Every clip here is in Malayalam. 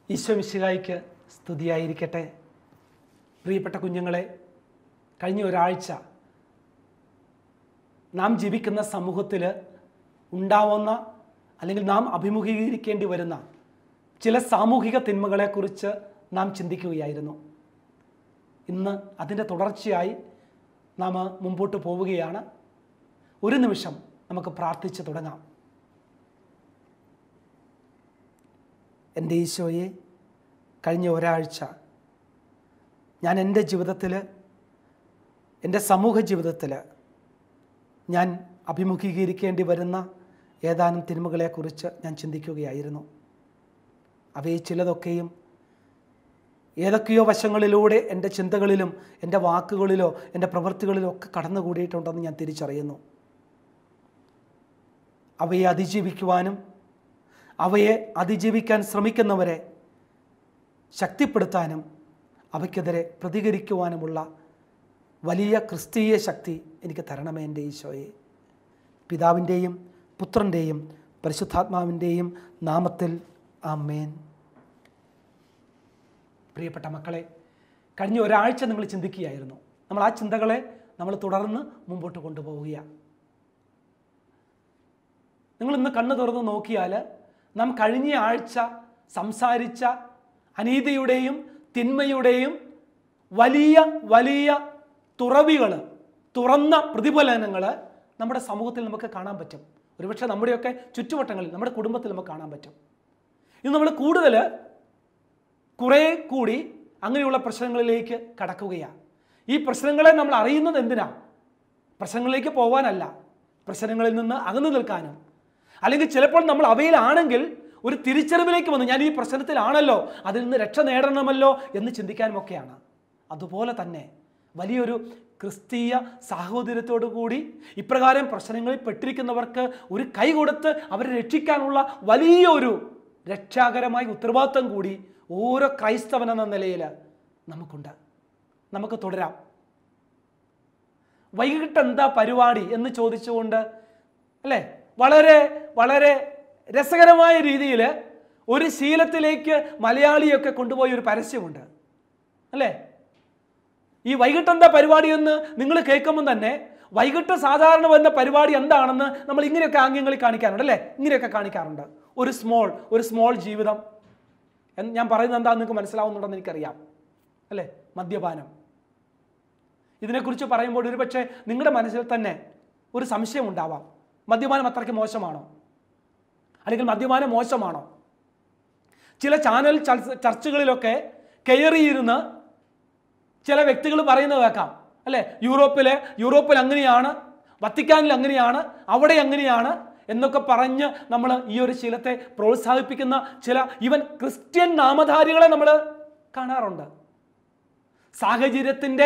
ഈശോ മിശിഹായിക്ക് സ്തുതിയായിരിക്കട്ടെ പ്രിയപ്പെട്ട കുഞ്ഞുങ്ങളെ കഴിഞ്ഞ ഒരാഴ്ച നാം ജീവിക്കുന്ന സമൂഹത്തിൽ ഉണ്ടാവുന്ന അല്ലെങ്കിൽ നാം അഭിമുഖീകരിക്കേണ്ടി വരുന്ന ചില സാമൂഹിക തിന്മകളെക്കുറിച്ച് നാം ചിന്തിക്കുകയായിരുന്നു ഇന്ന് അതിൻ്റെ തുടർച്ചയായി നാം മുമ്പോട്ട് പോവുകയാണ് ഒരു നിമിഷം നമുക്ക് പ്രാർത്ഥിച്ച് തുടങ്ങാം എൻ്റെ ഈശോയെ കഴിഞ്ഞ ഒരാഴ്ച ഞാൻ എൻ്റെ ജീവിതത്തിൽ എൻ്റെ സമൂഹ ജീവിതത്തിൽ ഞാൻ അഭിമുഖീകരിക്കേണ്ടി വരുന്ന ഏതാനും തിന്മകളെക്കുറിച്ച് ഞാൻ ചിന്തിക്കുകയായിരുന്നു അവയിൽ ചിലതൊക്കെയും ഏതൊക്കെയോ വശങ്ങളിലൂടെ എൻ്റെ ചിന്തകളിലും എൻ്റെ വാക്കുകളിലോ എൻ്റെ പ്രവൃത്തികളിലോ ഒക്കെ കടന്നുകൂടിയിട്ടുണ്ടെന്ന് ഞാൻ തിരിച്ചറിയുന്നു അവയെ അതിജീവിക്കുവാനും അവയെ അതിജീവിക്കാൻ ശ്രമിക്കുന്നവരെ ശക്തിപ്പെടുത്താനും അവയ്ക്കെതിരെ പ്രതികരിക്കുവാനുമുള്ള വലിയ ക്രിസ്തീയ ശക്തി എനിക്ക് തരണമേ എൻ്റെ ഈശോയെ പിതാവിൻ്റെയും പുത്രൻ്റെയും പരിശുദ്ധാത്മാവിൻ്റെയും നാമത്തിൽ ആമേൻ പ്രിയപ്പെട്ട മക്കളെ കഴിഞ്ഞ ഒരാഴ്ച നിങ്ങൾ ചിന്തിക്കുകയായിരുന്നു നമ്മൾ ആ ചിന്തകളെ നമ്മൾ തുടർന്ന് മുമ്പോട്ട് കൊണ്ടുപോവുകയാണ് നിങ്ങൾ ഇന്ന് കണ്ണു തുറന്ന് നോക്കിയാൽ നാം കഴിഞ്ഞ ആഴ്ച സംസാരിച്ച അനീതിയുടെയും തിന്മയുടെയും വലിയ വലിയ തുറവികൾ തുറന്ന പ്രതിഫലനങ്ങൾ നമ്മുടെ സമൂഹത്തിൽ നമുക്ക് കാണാൻ പറ്റും ഒരുപക്ഷെ നമ്മുടെയൊക്കെ ചുറ്റുവട്ടങ്ങളിൽ നമ്മുടെ കുടുംബത്തിൽ നമുക്ക് കാണാൻ പറ്റും ഇത് നമ്മൾ കൂടുതൽ കുറേ കൂടി അങ്ങനെയുള്ള പ്രശ്നങ്ങളിലേക്ക് കടക്കുകയാണ് ഈ പ്രശ്നങ്ങളെ നമ്മൾ അറിയുന്നത് എന്തിനാ പ്രശ്നങ്ങളിലേക്ക് പോകാനല്ല പ്രശ്നങ്ങളിൽ നിന്ന് അകന്നു നിൽക്കാനും അല്ലെങ്കിൽ ചിലപ്പോൾ നമ്മൾ അവയിലാണെങ്കിൽ ഒരു തിരിച്ചറിവിലേക്ക് വന്ന് ഞാൻ ഈ പ്രശ്നത്തിലാണല്ലോ അതിൽ നിന്ന് രക്ഷ നേടണമല്ലോ എന്ന് ചിന്തിക്കാനുമൊക്കെയാണ് അതുപോലെ തന്നെ വലിയൊരു ക്രിസ്തീയ സാഹോദര്യത്തോടു കൂടി ഇപ്രകാരം പ്രശ്നങ്ങളിൽ പെട്ടിരിക്കുന്നവർക്ക് ഒരു കൈ കൊടുത്ത് അവരെ രക്ഷിക്കാനുള്ള വലിയൊരു രക്ഷാകരമായ ഉത്തരവാദിത്വം കൂടി ഓരോ ക്രൈസ്തവൻ എന്ന നിലയിൽ നമുക്കുണ്ട് നമുക്ക് തുടരാം വൈകിട്ട് എന്താ പരിപാടി എന്ന് ചോദിച്ചുകൊണ്ട് അല്ലേ വളരെ വളരെ രസകരമായ രീതിയിൽ ഒരു ശീലത്തിലേക്ക് മലയാളിയൊക്കെ കൊണ്ടുപോയ ഒരു പരസ്യമുണ്ട് അല്ലേ ഈ വൈകിട്ട് എന്താ പരിപാടി എന്ന് നിങ്ങൾ കേൾക്കുമ്പോൾ തന്നെ വൈകിട്ട് സാധാരണ വന്ന പരിപാടി എന്താണെന്ന് നമ്മൾ ഇങ്ങനെയൊക്കെ ആംഗ്യങ്ങളിൽ കാണിക്കാറുണ്ട് അല്ലേ ഇങ്ങനെയൊക്കെ കാണിക്കാറുണ്ട് ഒരു സ്മോൾ ഒരു സ്മോൾ ജീവിതം എന്ന് ഞാൻ പറയുന്നത് എന്താണെന്ന് നിങ്ങൾക്ക് മനസ്സിലാവുന്നുണ്ടെന്ന് എനിക്കറിയാം അല്ലേ മദ്യപാനം ഇതിനെക്കുറിച്ച് പറയുമ്പോൾ ഒരുപക്ഷെ നിങ്ങളുടെ മനസ്സിൽ തന്നെ ഒരു സംശയം ഉണ്ടാവാം മദ്യപാനം അത്രയ്ക്ക് മോശമാണോ അല്ലെങ്കിൽ മദ്യപാനം മോശമാണോ ചില ചാനൽ ചർച്ച- ചർച്ചകളിലൊക്കെ കയറിയിരുന്ന് ചില വ്യക്തികൾ പറയുന്നത് കേൾക്കാം അല്ലേ യൂറോപ്പിലെ യൂറോപ്പിൽ അങ്ങനെയാണ് വത്തിക്കാനിൽ അങ്ങനെയാണ് അവിടെ അങ്ങനെയാണ് എന്നൊക്കെ പറഞ്ഞ് നമ്മൾ ഈ ഒരു ശീലത്തെ പ്രോത്സാഹിപ്പിക്കുന്ന ചില ഇവൻ ക്രിസ്ത്യൻ നാമധാരികളെ നമ്മൾ കാണാറുണ്ട് സാഹചര്യത്തിൻ്റെ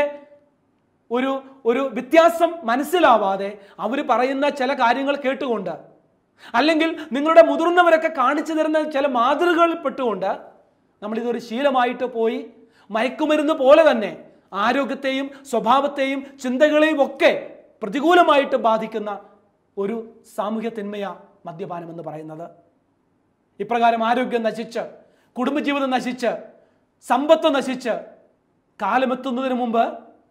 ഒരു ഒരു വ്യത്യാസം മനസ്സിലാവാതെ അവർ പറയുന്ന ചില കാര്യങ്ങൾ കേട്ടുകൊണ്ട് അല്ലെങ്കിൽ നിങ്ങളുടെ മുതിർന്നവരൊക്കെ കാണിച്ചു തരുന്ന ചില മാതൃകകളിൽ പെട്ടുകൊണ്ട് നമ്മളിതൊരു ശീലമായിട്ട് പോയി മയക്കുമരുന്ന് പോലെ തന്നെ ആരോഗ്യത്തെയും സ്വഭാവത്തെയും ചിന്തകളെയും ഒക്കെ പ്രതികൂലമായിട്ട് ബാധിക്കുന്ന ഒരു സാമൂഹ്യ തിന്മയ മദ്യപാനം എന്ന് പറയുന്നത് ഇപ്രകാരം ആരോഗ്യം നശിച്ച് കുടുംബജീവിതം നശിച്ച് സമ്പത്ത് നശിച്ച് കാലമെത്തുന്നതിന് മുമ്പ്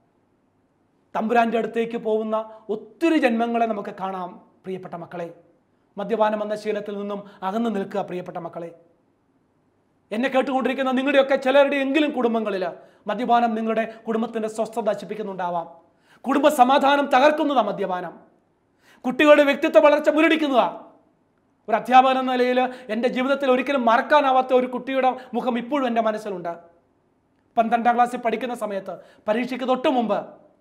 തമ്പുരാൻ്റെ അടുത്തേക്ക് പോകുന്ന ഒത്തിരി ജന്മങ്ങളെ നമുക്ക് കാണാം പ്രിയപ്പെട്ട മക്കളെ മദ്യപാനം എന്ന ശീലത്തിൽ നിന്നും അകന്നു നിൽക്കുക പ്രിയപ്പെട്ട മക്കളെ എന്നെ കേട്ടുകൊണ്ടിരിക്കുന്ന നിങ്ങളുടെയൊക്കെ ചിലരുടെ എങ്കിലും കുടുംബങ്ങളിൽ മദ്യപാനം നിങ്ങളുടെ കുടുംബത്തിൻ്റെ സ്വസ്ഥത നശിപ്പിക്കുന്നുണ്ടാവാം കുടുംബ സമാധാനം തകർക്കുന്നതാ മദ്യപാനം കുട്ടികളുടെ വ്യക്തിത്വ വളർച്ച മുരടിക്കുന്നതാ ഒരു അധ്യാപകൻ എന്ന നിലയിൽ എൻ്റെ ജീവിതത്തിൽ ഒരിക്കലും മറക്കാനാവാത്ത ഒരു കുട്ടിയുടെ മുഖം ഇപ്പോഴും എൻ്റെ മനസ്സിലുണ്ട് പന്ത്രണ്ടാം ക്ലാസ്സിൽ പഠിക്കുന്ന സമയത്ത് പരീക്ഷയ്ക്ക് തൊട്ട് മുമ്പ്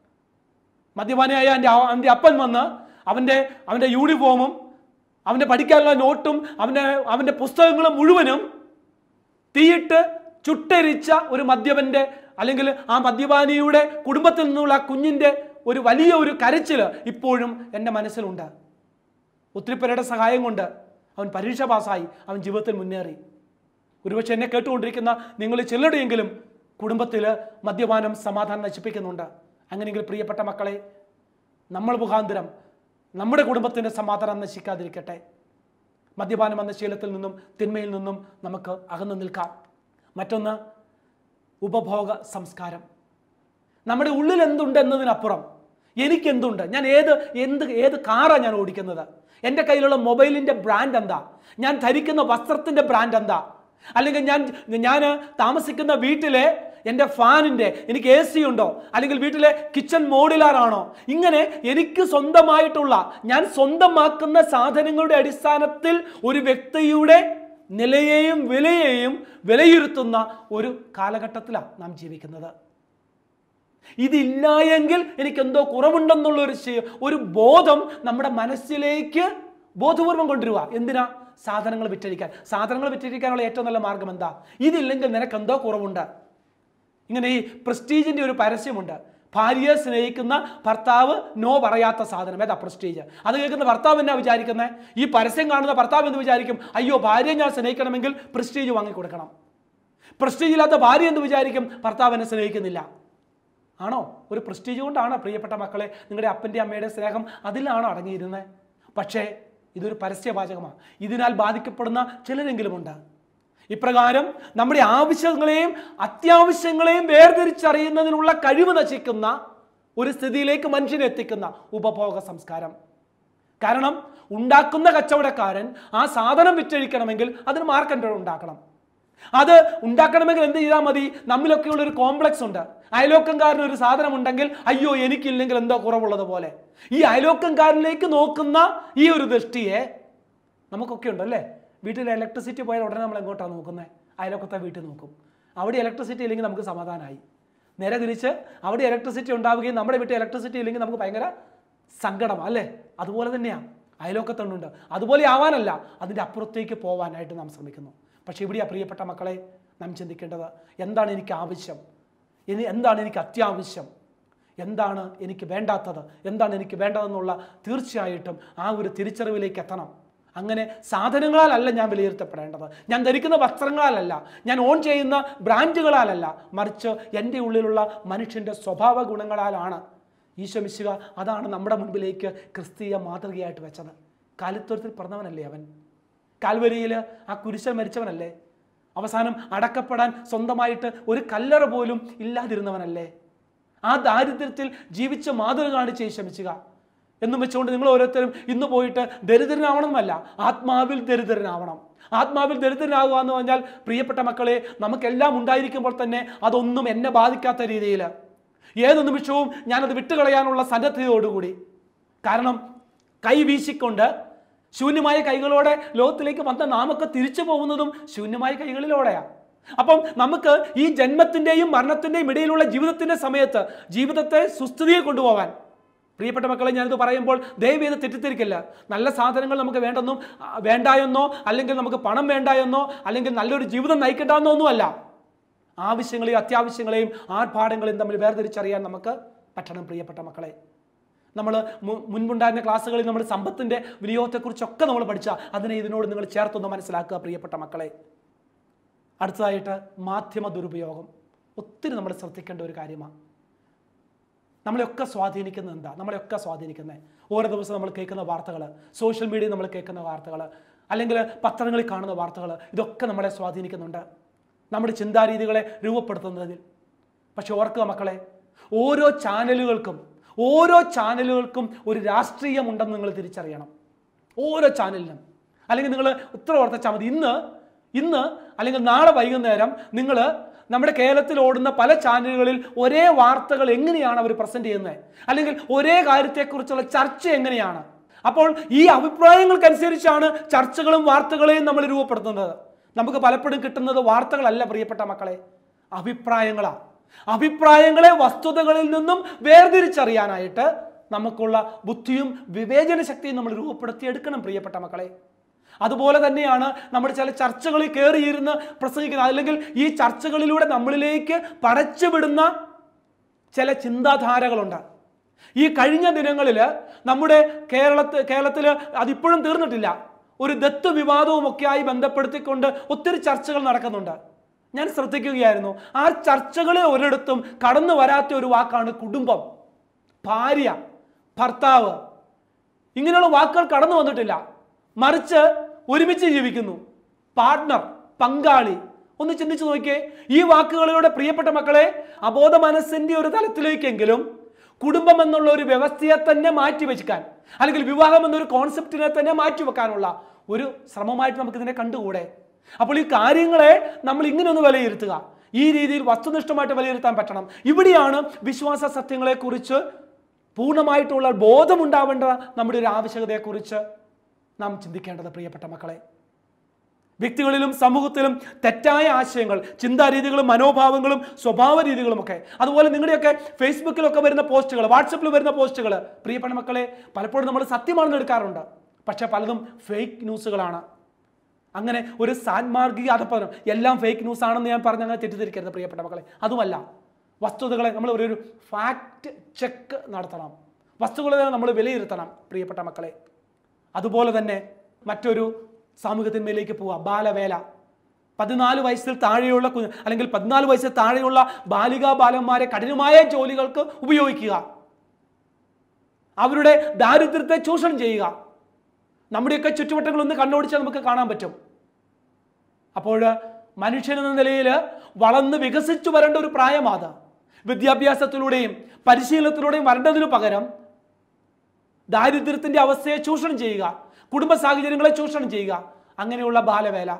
മദ്യപാനിയായ എൻ്റെ ആ- എൻ്റെ അപ്പൻ വന്ന് അവൻ്റെ അവൻ്റെ യൂണിഫോമും അവൻ്റെ പഠിക്കാനുള്ള നോട്ടും അവൻ്റെ അവൻ്റെ പുസ്തകങ്ങളും മുഴുവനും തീയിട്ട് ചുട്ടരിച്ച ഒരു മദ്യപന്റെ അല്ലെങ്കിൽ ആ മദ്യപാനിയുടെ കുടുംബത്തിൽ നിന്നുള്ള ആ കുഞ്ഞിൻ്റെ ഒരു വലിയ ഒരു കരച്ചിൽ ഇപ്പോഴും എൻ്റെ മനസ്സിലുണ്ട് ഒത്തിരി പേരുടെ സഹായം കൊണ്ട് അവൻ പരീക്ഷ പാസ്സായി അവൻ ജീവിതത്തിൽ മുന്നേറി ഒരുപക്ഷെ എന്നെ കേട്ടുകൊണ്ടിരിക്കുന്ന നിങ്ങൾ ചിലരുടെയെങ്കിലും കുടുംബത്തിൽ മദ്യപാനം സമാധാനം നശിപ്പിക്കുന്നുണ്ട് അങ്ങനെയെങ്കിൽ പ്രിയപ്പെട്ട മക്കളെ നമ്മൾ മുഖാന്തരം നമ്മുടെ കുടുംബത്തിൻ്റെ സമാധാനം നശിക്കാതിരിക്കട്ടെ മദ്യപാനം എന്ന ശീലത്തിൽ നിന്നും തിന്മയിൽ നിന്നും നമുക്ക് അകന്നു നിൽക്കാം മറ്റൊന്ന് ഉപഭോഗ സംസ്കാരം നമ്മുടെ ഉള്ളിൽ എന്തുണ്ട് എന്നതിനപ്പുറം എനിക്ക് എന്തുണ്ട് ഞാൻ ഏത് എന്ത് ഏത് കാറാണ് ഞാൻ ഓടിക്കുന്നത് എൻ്റെ കയ്യിലുള്ള മൊബൈലിൻ്റെ ബ്രാൻഡ് എന്താ ഞാൻ ധരിക്കുന്ന വസ്ത്രത്തിൻ്റെ ബ്രാൻഡ് എന്താ അല്ലെങ്കിൽ ഞാൻ ഞാൻ താമസിക്കുന്ന വീട്ടിലെ എൻ്റെ ഫാനിൻ്റെ എനിക്ക് എ സി ഉണ്ടോ അല്ലെങ്കിൽ വീട്ടിലെ കിച്ചൺ മോഡുലാറാണോ ഇങ്ങനെ എനിക്ക് സ്വന്തമായിട്ടുള്ള ഞാൻ സ്വന്തമാക്കുന്ന സാധനങ്ങളുടെ അടിസ്ഥാനത്തിൽ ഒരു വ്യക്തിയുടെ നിലയെയും വിലയെയും വിലയിരുത്തുന്ന ഒരു കാലഘട്ടത്തിലാണ് നാം ജീവിക്കുന്നത് ഇതില്ല എങ്കിൽ എനിക്ക് എന്തോ കുറവുണ്ടെന്നുള്ള ഒരു ശി- ഒരു ബോധം നമ്മുടെ മനസ്സിലേക്ക് ബോധപൂർവം കൊണ്ടുവരിക എന്തിനാ സാധനങ്ങൾ വിറ്റഴിക്കാൻ സാധനങ്ങൾ വിറ്റഴിക്കാനുള്ള ഏറ്റവും നല്ല മാർഗം എന്താ ഇതില്ലെങ്കിൽ നിനക്ക് എന്തോ കുറവുണ്ട് ഇങ്ങനെ ഈ പ്രസ്റ്റീജിന്റെ ഒരു പരസ്യമുണ്ട് ഭാര്യയെ സ്നേഹിക്കുന്ന ഭർത്താവ് നോ പറയാത്ത സാധനം ഏതാ പ്രസ്റ്റീജ് അത് കേൾക്കുന്ന ഭർത്താവ് എന്നാ വിചാരിക്കുന്നത് ഈ പരസ്യം കാണുന്ന ഭർത്താവ് എന്ന് വിചാരിക്കും അയ്യോ ഭാര്യയെ ഞാൻ സ്നേഹിക്കണമെങ്കിൽ പ്രസ്റ്റീജ് വാങ്ങിക്കൊടുക്കണം പ്രസ്റ്റീജ് ഇല്ലാത്ത ഭാര്യ എന്ന് വിചാരിക്കും ഭർത്താവ് എന്നെ സ്നേഹിക്കുന്നില്ല ആണോ ഒരു പ്രസ്റ്റീജ് കൊണ്ടാണോ പ്രിയപ്പെട്ട മക്കളെ നിങ്ങളുടെ അപ്പൻ്റെ അമ്മയുടെ സ്നേഹം അതിലാണോ അടങ്ങിയിരുന്നത് പക്ഷേ ഇതൊരു പരസ്യവാചകമാണ് ഇതിനാൽ ബാധിക്കപ്പെടുന്ന ചിലരെങ്കിലുമുണ്ട് ഇപ്രകാരം നമ്മുടെ ആവശ്യങ്ങളെയും അത്യാവശ്യങ്ങളെയും വേർതിരിച്ചറിയുന്നതിനുള്ള കഴിവ് നശിക്കുന്ന ഒരു സ്ഥിതിയിലേക്ക് മനുഷ്യനെ എത്തിക്കുന്ന ഉപഭോഗ സംസ്കാരം കാരണം ഉണ്ടാക്കുന്ന കച്ചവടക്കാരൻ ആ സാധനം വിറ്റഴിക്കണമെങ്കിൽ അതിന് മാർക്കറ്റ് ഉണ്ടാക്കണം അത് ഉണ്ടാക്കണമെങ്കിൽ എന്ത് ചെയ്താൽ മതി നമ്മിലൊക്കെയുള്ള ഒരു കോംപ്ലക്സ് ഉണ്ട് അയലോക്കംകാരന് ഒരു സാധനം ഉണ്ടെങ്കിൽ അയ്യോ എനിക്കില്ലെങ്കിൽ എന്തോ കുറവുള്ളത് പോലെ ഈ അയലോക്കംകാരനിലേക്ക് നോക്കുന്ന ഈ ഒരു ദൃഷ്ടിയെ നമുക്കൊക്കെ ഉണ്ടല്ലേ വീട്ടിൽ ഇലക്ട്രിസിറ്റി പോയാൽ ഉടനെ നമ്മൾ എങ്ങോട്ടാണ് നോക്കുന്നത് അയലോക്കത്തെ വീട്ടിൽ നോക്കും അവിടെ ഇലക്ട്രിസിറ്റി ഇല്ലെങ്കിൽ നമുക്ക് സമാധാനമായി നേരെ തിരിച്ച് അവിടെ ഇലക്ട്രിസിറ്റി ഉണ്ടാവുകയും നമ്മുടെ വീട്ടിൽ ഇലക്ട്രിസിറ്റി ഇല്ലെങ്കിൽ നമുക്ക് ഭയങ്കര സങ്കടം അല്ലേ അതുപോലെ തന്നെയാണ് അയലോക്കത്തുണ്ട് അതുപോലെ ആവാനല്ല അതിൻ്റെ അപ്പുറത്തേക്ക് പോവാനായിട്ട് നാം ശ്രമിക്കുന്നു പക്ഷേ ഇവിടെയാ പ്രിയപ്പെട്ട മക്കളെ നാം ചിന്തിക്കേണ്ടത് എന്താണ് എനിക്ക് ആവശ്യം ഇനി എന്താണ് എനിക്ക് അത്യാവശ്യം എന്താണ് എനിക്ക് വേണ്ടാത്തത് എന്താണ് എനിക്ക് വേണ്ടതെന്നുള്ള തീർച്ചയായിട്ടും ആ ഒരു തിരിച്ചറിവിലേക്ക് എത്തണം അങ്ങനെ സാധനങ്ങളാലല്ല ഞാൻ വിലയിരുത്തപ്പെടേണ്ടത് ഞാൻ ധരിക്കുന്ന വസ്ത്രങ്ങളാലല്ല ഞാൻ ഓൺ ചെയ്യുന്ന ബ്രാൻഡുകളാലല്ല മറിച്ച് എൻ്റെ ഉള്ളിലുള്ള മനുഷ്യൻ്റെ സ്വഭാവ ഗുണങ്ങളാലാണ് ഈശോമിശുക അതാണ് നമ്മുടെ മുൻപിലേക്ക് ക്രിസ്തീയ മാതൃകയായിട്ട് വെച്ചത് കാലിത്തൊരത്തിൽ പറഞ്ഞവനല്ലേ അവൻ കാൽവരിയിൽ ആ കുരിശൻ മരിച്ചവനല്ലേ അവസാനം അടക്കപ്പെടാൻ സ്വന്തമായിട്ട് ഒരു കല്ലറ പോലും ഇല്ലാതിരുന്നവനല്ലേ ആ ദാരിദ്ര്യത്തിൽ ജീവിച്ച മാതൃക കാണിച്ച് ശ്രമിച്ചുക എന്നും വെച്ചുകൊണ്ട് നിങ്ങൾ ഓരോരുത്തരും ഇന്ന് പോയിട്ട് ദരിദ്രനാവണമെന്നല്ല ആത്മാവിൽ ദരിദ്രനാവണം ആത്മാവിൽ ദരിദ്രനാകുക എന്ന് പറഞ്ഞാൽ പ്രിയപ്പെട്ട മക്കളെ നമുക്കെല്ലാം ഉണ്ടായിരിക്കുമ്പോൾ തന്നെ അതൊന്നും എന്നെ ബാധിക്കാത്ത രീതിയിൽ ഏത് നിമിഷവും ഞാനത് വിട്ടുകളയാനുള്ള സന്നദ്ധതയോടുകൂടി കാരണം കൈ വീശിക്കൊണ്ട് ശൂന്യമായ കൈകളോടെ ലോകത്തിലേക്ക് വന്ന നാമൊക്കെ തിരിച്ചു പോകുന്നതും ശൂന്യമായ കൈകളിലൂടെയാണ് അപ്പം നമുക്ക് ഈ ജന്മത്തിന്റെയും മരണത്തിന്റെയും ഇടയിലുള്ള ജീവിതത്തിന്റെ സമയത്ത് ജീവിതത്തെ സുസ്ഥിതിയെ കൊണ്ടുപോകാൻ പ്രിയപ്പെട്ട മക്കളെ ഞാനിത് പറയുമ്പോൾ ദയവ് ചെയ്ത് തെറ്റിദ്ധരിക്കില്ല നല്ല സാധനങ്ങൾ നമുക്ക് വേണ്ടെന്നും ആ, വേണ്ടായെന്നോ അല്ലെങ്കിൽ നമുക്ക് പണം വേണ്ടായെന്നോ അല്ലെങ്കിൽ നല്ലൊരു ജീവിതം നയിക്കണ്ടെന്നോ ഒന്നുമല്ല ആവശ്യങ്ങളെയും അത്യാവശ്യങ്ങളെയും ആർഭാടങ്ങളെയും തമ്മിൽ വേർതിരിച്ചറിയാൻ നമുക്ക് പറ്റണം പ്രിയപ്പെട്ട മക്കളെ നമ്മൾ മുൻപുണ്ടായിരുന്ന ക്ലാസ്സുകളിൽ നമ്മൾ സമ്പത്തിൻ്റെ വിനിയോഗത്തെക്കുറിച്ചൊക്കെ നമ്മൾ പഠിച്ച അതിനെ ഇതിനോട് നിങ്ങൾ ചേർത്തൊന്ന് മനസ്സിലാക്കുക പ്രിയപ്പെട്ട മക്കളെ അടുത്തതായിട്ട് മാധ്യമ ദുരുപയോഗം ഒത്തിരി നമ്മൾ ശ്രദ്ധിക്കേണ്ട ഒരു കാര്യമാണ് നമ്മളെയൊക്കെ സ്വാധീനിക്കുന്നത് എന്താ നമ്മളെയൊക്കെ സ്വാധീനിക്കുന്നത് ഓരോ ദിവസം നമ്മൾ കേൾക്കുന്ന വാർത്തകൾ സോഷ്യൽ മീഡിയയിൽ നമ്മൾ കേൾക്കുന്ന വാർത്തകൾ അല്ലെങ്കിൽ പത്രങ്ങളിൽ കാണുന്ന വാർത്തകൾ ഇതൊക്കെ നമ്മളെ സ്വാധീനിക്കുന്നുണ്ട് നമ്മുടെ ചിന്താരീതികളെ രൂപപ്പെടുത്തുന്നതിൽ പക്ഷെ ഓർക്കുക മക്കളെ ഓരോ ചാനലുകൾക്കും ഓരോ ചാനലുകൾക്കും ഒരു രാഷ്ട്രീയമുണ്ടെന്ന് നിങ്ങൾ തിരിച്ചറിയണം ഓരോ ചാനലിനും അല്ലെങ്കിൽ നിങ്ങൾ ഉത്തരം ഓർത്തച്ചാൽ മതി ഇന്ന് ഇന്ന് അല്ലെങ്കിൽ നാളെ വൈകുന്നേരം നിങ്ങൾ നമ്മുടെ കേരളത്തിൽ ഓടുന്ന പല ചാനലുകളിൽ ഒരേ വാർത്തകൾ എങ്ങനെയാണ് അവർ പ്രസന്റ് ചെയ്യുന്നത് അല്ലെങ്കിൽ ഒരേ കാര്യത്തെക്കുറിച്ചുള്ള ചർച്ച എങ്ങനെയാണ് അപ്പോൾ ഈ അഭിപ്രായങ്ങൾക്കനുസരിച്ചാണ് ചർച്ചകളും വാർത്തകളെയും നമ്മൾ രൂപപ്പെടുത്തുന്നത് നമുക്ക് പലപ്പോഴും കിട്ടുന്നത് വാർത്തകളല്ല പ്രിയപ്പെട്ട മക്കളെ അഭിപ്രായങ്ങളാണ് അഭിപ്രായങ്ങളെ വസ്തുതകളിൽ നിന്നും വേർതിരിച്ചറിയാനായിട്ട് നമുക്കുള്ള ബുദ്ധിയും വിവേചന ശക്തിയും നമ്മൾ രൂപപ്പെടുത്തിയെടുക്കണം പ്രിയപ്പെട്ട മക്കളെ അതുപോലെ തന്നെയാണ് നമ്മൾ ചില ചർച്ചകളിൽ കയറിയിരുന്ന് പ്രസംഗിക്കുന്നത് അല്ലെങ്കിൽ ഈ ചർച്ചകളിലൂടെ നമ്മളിലേക്ക് പടച്ചുവിടുന്ന ചില ചിന്താധാരകളുണ്ട് ഈ കഴിഞ്ഞ ദിനങ്ങളിൽ നമ്മുടെ കേരളത്തിൽ കേരളത്തിൽ അതിപ്പോഴും തീർന്നിട്ടില്ല ഒരു ദത്ത് വിവാദവും ഒക്കെയായി ബന്ധപ്പെടുത്തിക്കൊണ്ട് ഒത്തിരി ചർച്ചകൾ നടക്കുന്നുണ്ട് ഞാൻ ശ്രദ്ധിക്കുകയായിരുന്നു ആ ചർച്ചകളെ ഒരിടത്തും കടന്നു വരാത്ത ഒരു വാക്കാണ് കുടുംബം ഭാര്യ ഭർത്താവ് ഇങ്ങനെയുള്ള വാക്കുകൾ കടന്നു വന്നിട്ടില്ല മറിച്ച് ഒരുമിച്ച് ജീവിക്കുന്നു പാർട്ട്ണർ പങ്കാളി ഒന്ന് ചിന്തിച്ചു നോക്കിയേ ഈ വാക്കുകളിലൂടെ പ്രിയപ്പെട്ട മക്കളെ അബോധ മനസ്സിന്റെ ഒരു തലത്തിലേക്കെങ്കിലും കുടുംബം എന്നുള്ള ഒരു വ്യവസ്ഥയെ തന്നെ മാറ്റി വെക്കാൻ അല്ലെങ്കിൽ വിവാഹം എന്നൊരു കോൺസെപ്റ്റിനെ തന്നെ മാറ്റി വെക്കാനുള്ള ഒരു ശ്രമമായിട്ട് നമുക്ക് ഇതിനെ കണ്ടുകൂടെ അപ്പോൾ ഈ കാര്യങ്ങളെ നമ്മൾ ഇങ്ങനെ ഒന്ന് വിലയിരുത്തുക ഈ രീതിയിൽ വസ്തുനിഷ്ഠമായിട്ട് വിലയിരുത്താൻ പറ്റണം ഇവിടെയാണ് വിശ്വാസ സത്യങ്ങളെക്കുറിച്ച് പൂർണ്ണമായിട്ടുള്ള ബോധമുണ്ടാവേണ്ട നമ്മുടെ ഒരു ആവശ്യകതയെക്കുറിച്ച് നാം ചിന്തിക്കേണ്ടത് പ്രിയപ്പെട്ട മക്കളെ വ്യക്തികളിലും സമൂഹത്തിലും തെറ്റായ ആശയങ്ങൾ ചിന്താരീതികളും മനോഭാവങ്ങളും സ്വഭാവ രീതികളും ഒക്കെ അതുപോലെ നിങ്ങളുടെയൊക്കെ ഫേസ്ബുക്കിലൊക്കെ വരുന്ന പോസ്റ്റുകൾ വാട്സപ്പിൽ വരുന്ന പോസ്റ്റുകൾ പ്രിയപ്പെട്ട മക്കളെ പലപ്പോഴും നമ്മൾ സത്യമാണെന്ന് എടുക്കാറുണ്ട് പക്ഷേ പലതും ഫേക്ക് ന്യൂസുകളാണ് അങ്ങനെ ഒരു സാൻമാർഗിക അധപ്പതനം എല്ലാം ഫേക്ക് ന്യൂസ് ആണെന്ന് ഞാൻ പറഞ്ഞ് അങ്ങനെ തെറ്റിദ്ധരിക്കരുത് പ്രിയപ്പെട്ട മക്കളെ അതുമല്ല വസ്തുതകളെ നമ്മൾ ഒരു ഒരു ഫാക്ട് ചെക്ക് നടത്തണം വസ്തുതകളെ നമ്മൾ വിലയിരുത്തണം പ്രിയപ്പെട്ട മക്കളെ അതുപോലെ തന്നെ മറ്റൊരു സാമൂഹ്യത്തിന്മേലേക്ക് പോവുക ബാലവേല പതിനാല് വയസ്സിൽ താഴെയുള്ള കു- അല്ലെങ്കിൽ പതിനാല് വയസ്സിൽ താഴെയുള്ള ബാലികാ ബാലന്മാരെ കഠിനമായ ജോലികൾക്ക് ഉപയോഗിക്കുക അവരുടെ ദാരിദ്ര്യത്തെ ചൂഷണം ചെയ്യുക നമ്മുടെയൊക്കെ ചുറ്റുവട്ടങ്ങളൊന്ന് കണ്ണോടിച്ചാൽ നമുക്ക് കാണാൻ പറ്റും അപ്പോൾ മനുഷ്യൻ എന്ന നിലയിൽ വളർന്ന് വികസിച്ചു വരേണ്ട ഒരു പ്രായമാണ് വിദ്യാഭ്യാസത്തിലൂടെയും പരിശീലനത്തിലൂടെയും വരേണ്ടതിനു പകരം ദാരിദ്ര്യത്തിന്റെ അവസ്ഥയെ ചൂഷണം ചെയ്യുക കുടുംബ സാഹചര്യങ്ങളെ ചൂഷണം ചെയ്യുക അങ്ങനെയുള്ള ബാലവേല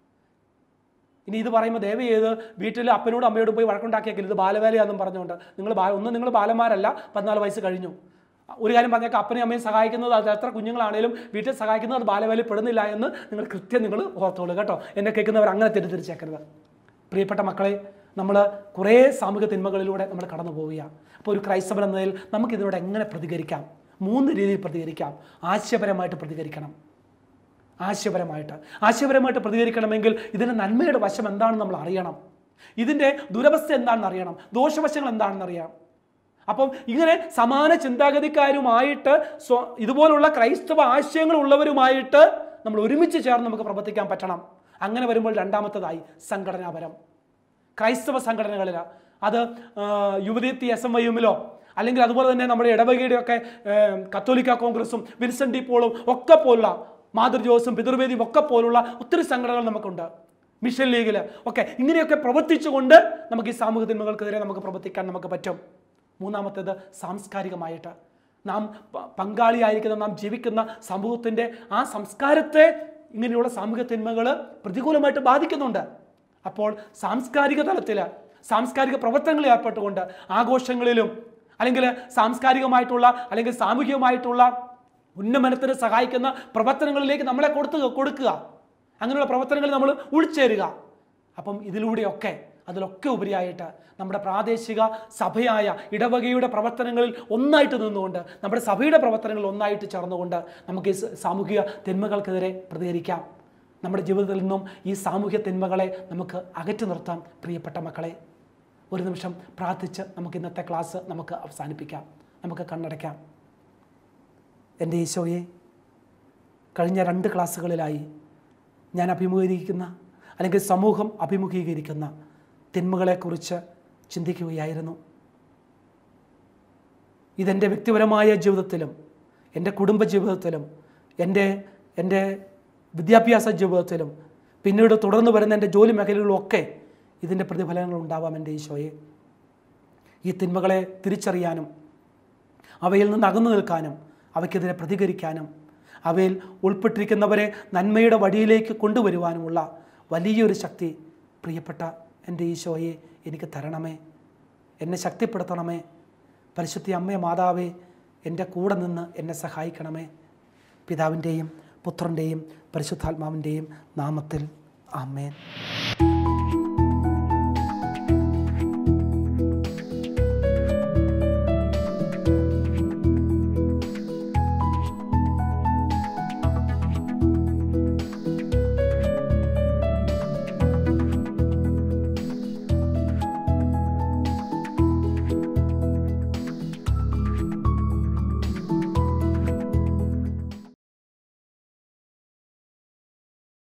ഇനി ഇത് പറയുമ്പോൾ ദയവ് ചെയ്ത് വീട്ടിൽ അപ്പനോടും അമ്മയോടും പോയി വഴക്കുണ്ടാക്കിയേക്കില്ല ഇത് ബാലവേലയാണെന്നും പറഞ്ഞുകൊണ്ട് നിങ്ങൾ ബാ ഒന്നും നിങ്ങൾ ബാലന്മാരല്ല പതിനാല് വയസ്സ് കഴിഞ്ഞു ഒരു കാര്യം പറഞ്ഞേക്കാം അപ്പനെയും അമ്മയും സഹായിക്കുന്നത് അത് എത്ര കുഞ്ഞുങ്ങളാണേലും വീട്ടിൽ സഹായിക്കുന്നത് അത് ബാലവേലയിൽ പെടുന്നില്ല എന്ന് നിങ്ങൾ കൃത്യം നിങ്ങൾ ഓർത്തോളൂ കേട്ടോ എന്നെ കേൾക്കുന്നവർ അങ്ങനെ തെറ്റിദ്ധരിച്ചേക്കരുത് പ്രിയപ്പെട്ട മക്കളെ നമ്മൾ കുറേ സാമൂഹിക തിന്മകളിലൂടെ നമ്മൾ കടന്നു പോവുകയാണ് അപ്പോൾ ഒരു ക്രൈസ്തവൻ എന്നതിൽ നമുക്ക് ഇതിനോട് എങ്ങനെ പ്രതികരിക്കാം മൂന്ന് രീതിയിൽ പ്രതികരിക്കാം ആശയപരമായിട്ട് പ്രതികരിക്കണം ആശയപരമായിട്ട് ആശയപരമായിട്ട് പ്രതികരിക്കണമെങ്കിൽ ഇതിൻ്റെ നന്മയുടെ വശം എന്താണെന്ന് നമ്മൾ അറിയണം ഇതിൻ്റെ ദുരവസ്ഥ എന്താണെന്ന് അറിയണം ദോഷവശങ്ങൾ എന്താണെന്ന് അറിയാം അപ്പം ഇങ്ങനെ സമാന ചിന്താഗതിക്കാരുമായിട്ട് സ്വ ഇതുപോലുള്ള ക്രൈസ്തവ ആശയങ്ങൾ ഉള്ളവരുമായിട്ട് നമ്മൾ ഒരുമിച്ച് ചേർന്ന് നമുക്ക് പ്രവർത്തിക്കാൻ പറ്റണം അങ്ങനെ വരുമ്പോൾ രണ്ടാമത്തതായി സംഘടനാപരം ക്രൈസ്തവ സംഘടനകളിൽ അത് ആ, യുവതീർത്തി എസ് എം വൈയുമിലോ അല്ലെങ്കിൽ അതുപോലെ തന്നെ നമ്മുടെ ഇടവകയുടെയൊക്കെ ഏ, കത്തോലിക്ക കോൺഗ്രസും വിൻസെന്റ് ഡി പോളും ഒക്കെ പോലുള്ള മാതൃജോസും പിതൃവേദിയും ഒക്കെ പോലുള്ള ഒത്തിരി സംഘടനകൾ നമുക്കുണ്ട് മിഷൻ ലീഗിൽ ഒക്കെ ഇങ്ങനെയൊക്കെ പ്രവർത്തിച്ചുകൊണ്ട് നമുക്ക് ഈ സാമൂഹ്യ തിന്മകൾക്കെതിരെ നമുക്ക് പ്രവർത്തിക്കാൻ നമുക്ക് പറ്റും മൂന്നാമത്തേത് സാംസ്കാരികമായിട്ട് നാം പ- പങ്കാളിയായിരിക്കുന്ന നാം ജീവിക്കുന്ന സമൂഹത്തിൻ്റെ ആ സംസ്കാരത്തെ ഇങ്ങനെയുള്ള സാമൂഹ്യ തിന്മകൾ പ്രതികൂലമായിട്ട് ബാധിക്കുന്നുണ്ട് അപ്പോൾ സാംസ്കാരിക തലത്തിൽ സാംസ്കാരിക പ്രവർത്തനങ്ങളിൽ ഏർപ്പെട്ടുകൊണ്ട് ആഘോഷങ്ങളിലും അല്ലെങ്കിൽ സാംസ്കാരികമായിട്ടുള്ള അല്ലെങ്കിൽ സാമൂഹികമായിട്ടുള്ള ഉന്നമനത്തിന് സഹായിക്കുന്ന പ്രവർത്തനങ്ങളിലേക്ക് നമ്മളെ കൊടുത്തു കൊടുക്കുക അങ്ങനെയുള്ള പ്രവർത്തനങ്ങളിൽ നമ്മൾ ഉൾച്ചേരുക അപ്പം ഇതിലൂടെയൊക്കെ അതിലൊക്കെ ഉപരിയായിട്ട് നമ്മുടെ പ്രാദേശിക സഭയായ ഇടവകയുടെ പ്രവർത്തനങ്ങളിൽ ഒന്നായിട്ട് നിന്നുകൊണ്ട് നമ്മുടെ സഭയുടെ പ്രവർത്തനങ്ങളിൽ ഒന്നായിട്ട് ചേർന്നുകൊണ്ട് നമുക്ക് ഈ സ- സാമൂഹിക തിന്മകൾക്കെതിരെ പ്രതികരിക്കാം നമ്മുടെ ജീവിതത്തിൽ നിന്നും ഈ സാമൂഹ്യ തിന്മകളെ നമുക്ക് അകറ്റി നിർത്താം പ്രിയപ്പെട്ട മക്കളെ ഒരു നിമിഷം പ്രാർത്ഥിച്ച് നമുക്ക് ഇന്നത്തെ ക്ലാസ് നമുക്ക് അവസാനിപ്പിക്കാം നമുക്ക് കണ്ണടയ്ക്കാം എൻ്റെ ഈശോയെ കഴിഞ്ഞ രണ്ട് ക്ലാസ്സുകളിലായി ഞാൻ അഭിമുഖീകരിക്കുന്ന അല്ലെങ്കിൽ സമൂഹം അഭിമുഖീകരിക്കുന്ന തിന്മകളെക്കുറിച്ച് ചിന്തിക്കുകയായിരുന്നു ഇതെൻ്റെ വ്യക്തിപരമായ ജീവിതത്തിലും എൻ്റെ കുടുംബ ജീവിതത്തിലും എൻ്റെ എൻ്റെ വിദ്യാഭ്യാസ ജീവിതത്തിലും പിന്നീട് തുടർന്ന് വരുന്ന എൻ്റെ ജോലി മേഖലകളിലൊക്കെ ഇതിൻ്റെ പ്രതിഫലനങ്ങൾ ഉണ്ടാവാം എൻ്റെ ഈശോയെ ഈ തിന്മകളെ തിരിച്ചറിയാനും അവയിൽ നിന്ന് അകന്നു നിൽക്കാനും അവയ്ക്കെതിരെ പ്രതികരിക്കാനും അവയിൽ ഉൾപ്പെട്ടിരിക്കുന്നവരെ നന്മയുടെ വഴിയിലേക്ക് കൊണ്ടുവരുവാനുമുള്ള വലിയൊരു ശക്തി പ്രിയപ്പെട്ട എൻ്റെ ഈശോയെ എനിക്ക് തരണമേ എന്നെ ശക്തിപ്പെടുത്തണമേ പരിശുദ്ധി അമ്മേ മാതാവേ എൻ്റെ കൂടെ നിന്ന് എന്നെ സഹായിക്കണമേ പിതാവിൻ്റെയും പുത്രൻ്റെയും പരിശുദ്ധാത്മാവിൻ്റെയും നാമത്തിൽ ആമേൻ